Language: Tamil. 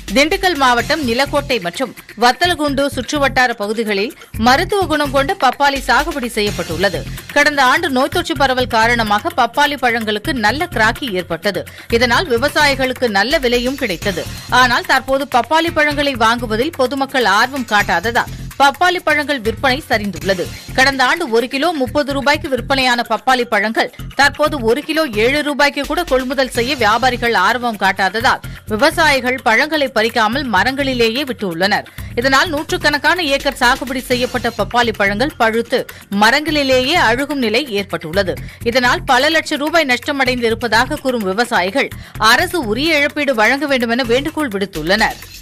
திண்டுக்கல் மாவட்டம் நிலக்கோட்டை மற்றும் வத்தலகுண்டு சுற்றுவட்டார பகுதிகளில் மருத்துவ குணம் கொண்ட பப்பாளி சாகுபடி செய்யப்பட்டுள்ளது கடந்த ஆண்டு நோய் தொற்று பரவல் காரணமாக பப்பாளி பழங்களுக்கு நல்ல கிராக்கி ஏற்பட்டது இதனால் விவசாயிகளுக்கு நல்ல விலையும் கிடைத்தது ஆனால் தற்போது பப்பாளி பழங்களை வாங்குவதில் பொதுமக்கள் ஆர்வம் காட்டாததால் பப்பாளி பழங்கள் விற்பனை சரிந்துள்ளது கடந்த ஆண்டு ஒரு கிலோ முப்பது ரூபாய்க்கு விற்பனையான பப்பாளி பழங்கள் தற்போது ஒரு கிலோ ஏழு ரூபாய்க்கு கூட கொள்முதல் செய்ய வியாபாரிகள் ஆர்வம் காட்டாததால் விவசாயிகள் பழங்களை பறிக்காமல் மரங்களிலேயே விட்டுள்ளனர் இதனால் நூற்றுக்கணக்கான ஏக்கர் சாகுபடி செய்யப்பட்ட பப்பாளி பழங்கள் பழுத்து மரங்களிலேயே அழுகும் நிலை ஏற்பட்டுள்ளது இதனால் பல லட்சம் ரூபாய் நஷ்டமடைந்து இருப்பதாக கூறும் விவசாயிகள் அரசு உரிய இழப்பீடு வழங்க வேண்டும் என வேண்டுகோள் விடுத்துள்ளனர்